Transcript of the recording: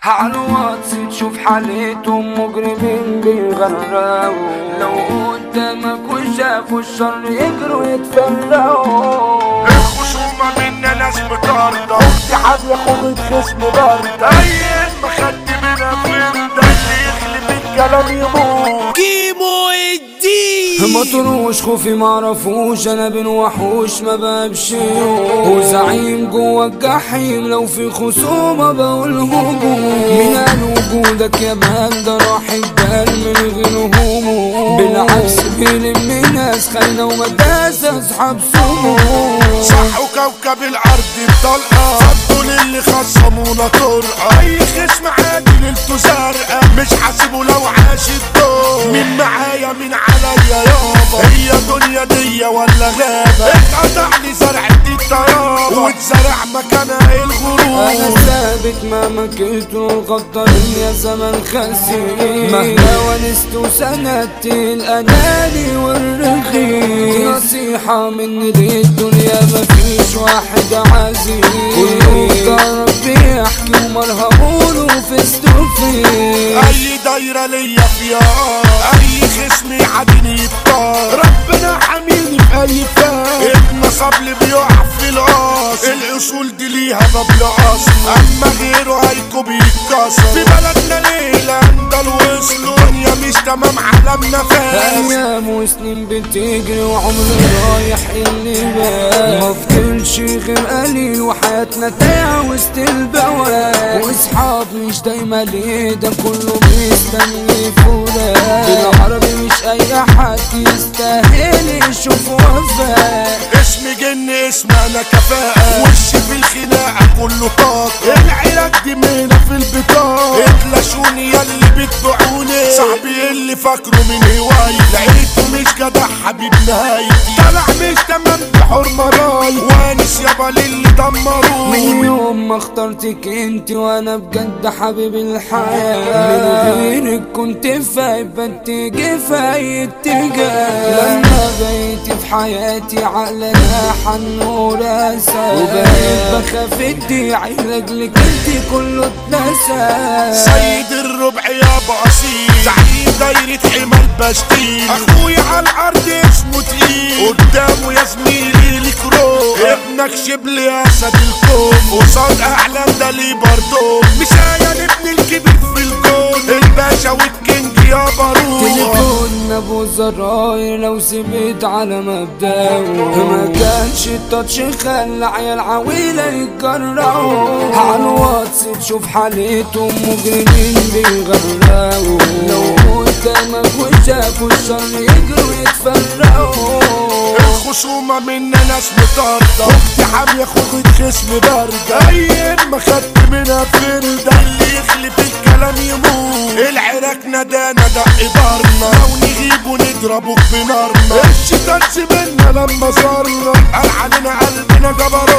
على الواتس تشوف حالتهم مجرمين بيغرقوا لو قدامك وشافوا الشر يجروا يتفرقوا الخصومة منا ناس بطاردة اختي حامية خوجة خصم باردة أيام ما خدت منها فردة اللي يخلف الكلام يموت كيمو الدين ما طروش خوفي معرفوش انا بين وحوش ما بمشيوش وزعيم جوا الجحيم لو في خصومة بقول هجوم من قال وجودك يا مان ده راح البال من غير هموم بالعكس بيلم ناس خاينة ومداس اصحاب سموم صح وكوكب الأرض الطلقة صدوا للي خصمونا طرقة أي خصم عادي ليلته زرقاء مش حاسبه لو عاش الدور مين معايا مين عليا يابا هي دنيا دي ولا غابة اتقطع لي زرعة الطيابة واتزرع مكانها انا الغرور ثابت مهما كنت الغدارين يا زمن خسير مهما ونست وسندت الاناني والرخيص دي نصيحة مني للدنيا مفيش واحد عزيز كله جرب بيحكي ومرهقوله في ستوفي اي دايرة ليا فيها اي خصم يعديني يبطال ربنا حاميني في اي فاس ابن صبل بيقع في القاص الاصول دي ليها باب اصل اما غيره هيكو بيتكسر في بلدنا ليلة اندل وصلوا دنيا مش تمام عالمنا فاس ايام وسنين بتجري وعمري رايح اللي بال ما فضلش غير قليل وحياتنا تايه وسط البواب واصحاب مش دايما ليه ده كله مستني فولاق بالعربي مش اي حد يستاهل يشوف وفاء اسم جن اسم انا كفاءة وشي في الخناقة كله طاقة العلاج دي مهنة في البطاقة اتلاشوني ياللي بتبيعوني صاحبي اللي فاكره من هواية لقيته مش جدع حبيب نهايتي طلع مش تمام بحرمة راي وانس يابا للي من دمروه يوم ما اخترتك انت وانا بجد حبيب الحياة من غيرك كنت فايق بتيجي في اي اتجاه لما بقيت في حياتي عقلنا حن وراسة وبقيت بخاف ادعي لاجلك انت كله اتنسى سيد الربع يابا اصيل زعيم دايرة حمى البشتيل اخويا على الارض اسمه تقيل قدامه يا زميلي ليك روح ابنك شبل يا اسد الكون قصاد اعلام ده ليه برضه مشايا ابن الكبير في الكون الباشا والكينج يا باروح تليفون ابو زراير لو سبت على مبدأه ما كانش التاتش خلى عيال عويلة يتجرأوا على الواتس تشوف حالتهم مجرمين بيغرقوا لو قدامك وشافوا الشر يجروا يتفرقوا الخصومة منا ناس مطاردة اختي حامية خوجة خصم باردة ايام ما خدت منها فردة اللي يخلف الكلام يموت العراك ندانا دق دارنا لو نغيب ونضربك بنارنا الشيطان سيبنا لما صارنا قال علينا قلبنا جبروت